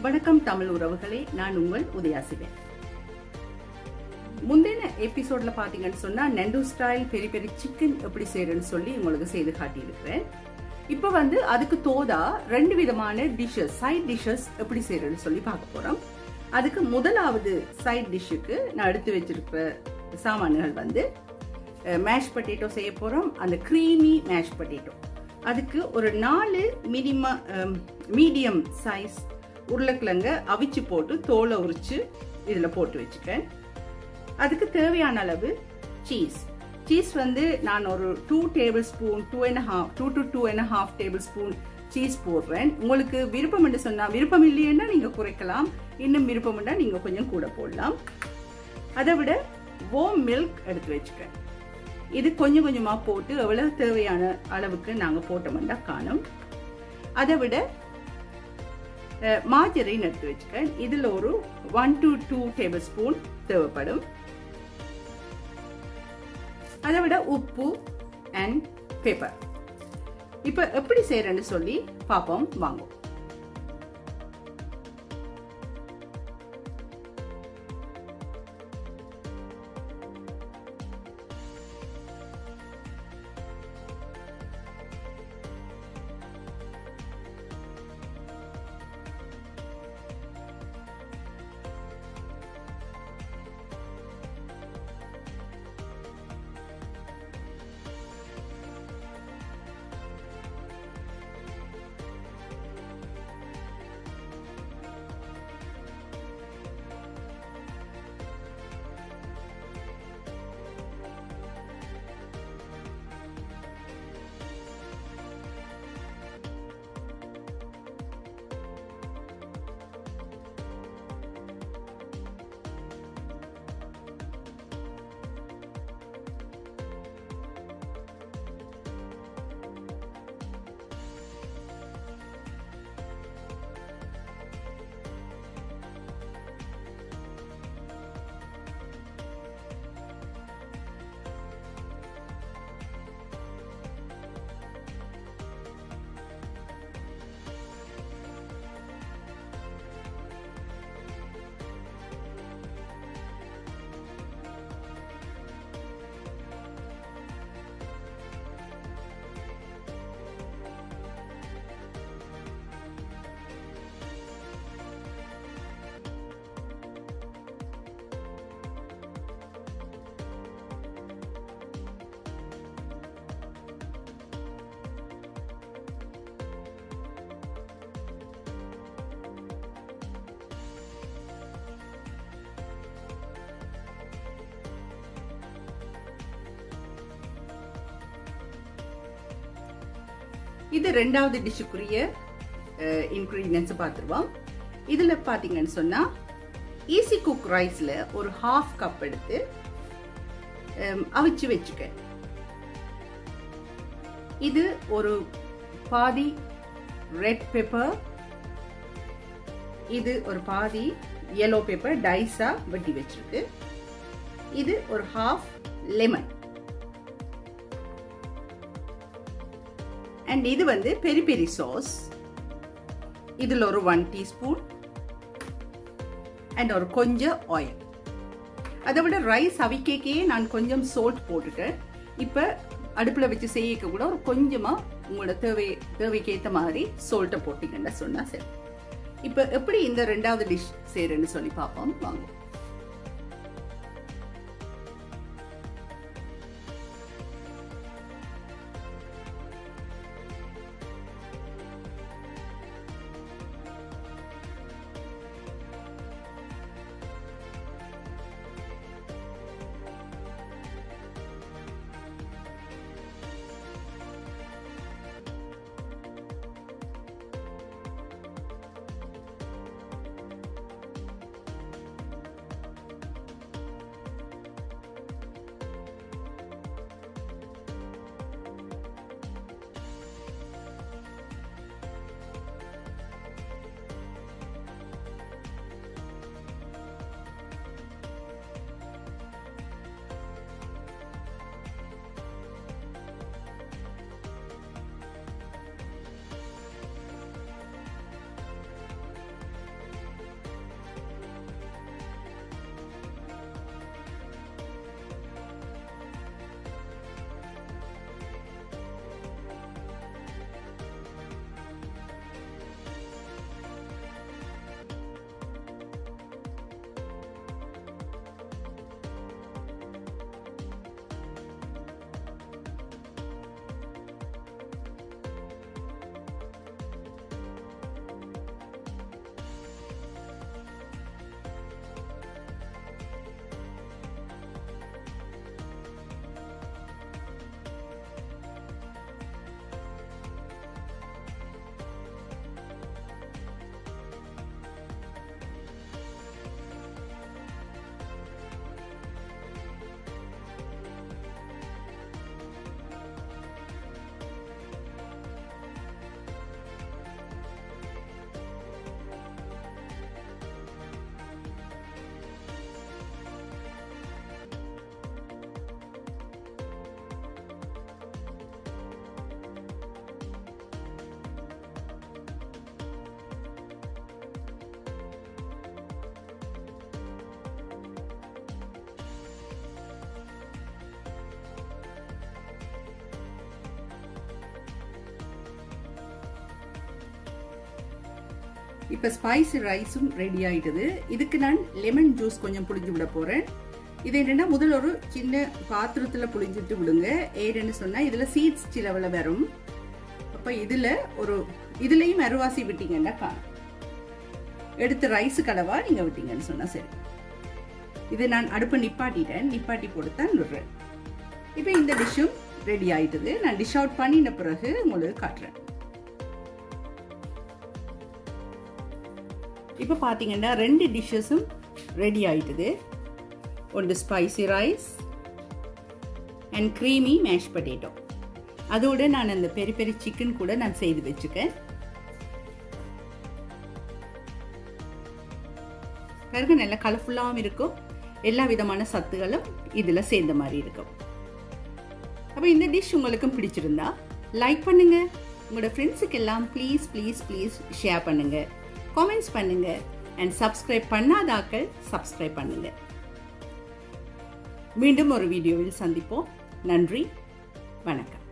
வணக்கம் தமிழ் உறவுகளே நான் உங்கள் உதயாசிவன் முந்தின எபிசோட்ல பாத்தீங்கன்னு சொன்னா நெண்டு ஸ்டைல் பெரிய பெரிய சிக்கன் எப்படி செய்யறேன்னு சொல்லி உங்களுக்கு செய்து காட்டியிருக்கிறேன் இப்போ வந்து அதுக்கு தோதா ரெண்டு விதமான டிஷ்ஷஸ் சைட் டிஷ்ஷஸ் எப்படி செய்யறேன்னு சொல்லி பார்க்க போறோம் அதுக்கு முதலாவது சைட் டிஷ்ஷுக்கு நான் எடுத்து வச்சிருக்கிற சாமான்கள் வந்து மேஷ் பொட்டேட்டோ செய்ய போறோம் அந்த க்ரீமி மேஷ் பொட்டேட்டோ அதுக்கு ஒரு நாலு மினிமம் மீடியம் சைஸ் உருளைக்கிழங்க அவிச்சு போட்டு தோலை உரிச்சு இதில் போட்டு வச்சுக்கேன் அதுக்கு தேவையான அளவு சீஸ் சீஸ் வந்து நான் ஒரு two tablespoon two and half two to two and half tablespoon cheese போடுறேன் உங்களுக்கு விருப்பம் என்று சொன்னால் விருப்பம் இல்லையேன்னா நீங்கள் குறைக்கலாம் இன்னும் விருப்பம் இருந்தால் நீங்கள் கொஞ்சம் கூட போடலாம் அதை விட ஓம் மில்க் எடுத்து வச்சுக்கேன் இது கொஞ்சம் கொஞ்சமாக போட்டு எவ்வளவு தேவையான அளவுக்கு நாங்கள் போட்டோம்னா காணும் அதை விட மாஜரின் எடுத்து வச்சுக்கேன் இதில் ஒரு one to two tablespoon தேவைப்படும் அதை விட உப்பு அண்ட் பேப்பர் இப்போ எப்படி செய்யறேன்னு சொல்லி பார்ப்போம் வாங்கும் இது ரெண்டாவது டிஷ்ஷுக்குரிய இன்க்ரீடியன்ஸ் பார்த்துருவோம் இதில் பார்த்தீங்கன்னு சொன்னால் ஈஸி குக் ரைஸில் ஒரு ஹாஃப் கப் எடுத்து அவிச்சு வச்சுக்க இது ஒரு பாதி ரெட் பெப்பர் இது ஒரு பாதி எல்லோ பேப்பர் டைஸா வெட்டி வச்சிருக்கு இது ஒரு ஹாஃப் லெமன் அண்ட் இது வந்து பெரி பெரி சாஸ் இதில் ஒரு ஒன் டீஸ்பூன் அண்ட் ஒரு கொஞ்சம் ஆயில் அதை விட ரைஸ் அவிக்கேக்கே நான் கொஞ்சம் சோல்ட் போட்டுட்டேன் இப்போ அடுப்பில் வச்சு செய்யக்க கூட ஒரு கொஞ்சமாக உங்களோட தேவை தேவைக்கு ஏற்ற மாதிரி சோல்ட்டை போட்டிங்கன்னா சொன்னால் சரி இப்போ எப்படி இந்த ரெண்டாவது டிஷ் செய்கிறேன்னு சொல்லி பார்ப்போம் வாங்க இப்போ ஸ்பைசி ரைஸும் ரெடி ஆயிட்டது இதுக்கு நான் லெமன் ஜூஸ் கொஞ்சம் புளிஞ்சு விட போறேன் இது என்னன்னா முதல்ல ஒரு சின்ன பாத்திரத்துல புளிஞ்சிட்டு விடுங்க ஏன்னு சொன்னா இதுல சீட்ஸ் சிலவில் வரும் அப்ப இதுல ஒரு இதுலயும் அருவாசி விட்டீங்கன்னா காணும் எடுத்து ரைஸ் கலவா நீங்க விட்டீங்கன்னு சொன்னா சரி இது நான் அடுப்பை நிப்பாட்டிட்டேன் நிப்பாட்டி போட்டு தான் விடுறேன் இப்போ இந்த டிஷ்ஷும் ரெடி ஆயிட்டது நான் டிஷ் அவுட் பண்ணின பிறகு உங்களுக்கு காட்டுறேன் இப்போ பார்த்தீங்கன்னா ரெண்டு டிஷ்ஷஸும் ரெடி ஆயிட்டது ஒன்று spicy rice and creamy mash potato அதோட நான் அந்த பெரிய பெரிய சிக்கன் கூட நான் செய்து வச்சுக்கேன் பாருங்க நல்லா கலர்ஃபுல்லாகவும் இருக்கும் எல்லா விதமான சத்துகளும் இதில் சேர்ந்த மாதிரி இருக்கும் அப்போ இந்த டிஷ் உங்களுக்கும் பிடிச்சிருந்தா லைக் பண்ணுங்க உங்களோட ஃப்ரெண்ட்ஸுக்கு எல்லாம் ப்ளீஸ் ப்ளீஸ் ப்ளீஸ் ஷேர் பண்ணுங்க காமெண்ட்ஸ் பண்ணுங்க அண்ட் சப்ஸ்கிரைப் பண்ணாதாக்கள் சப்ஸ்கிரைப் பண்ணுங்க மீண்டும் ஒரு வீடியோவில் சந்திப்போம் நன்றி வணக்கம்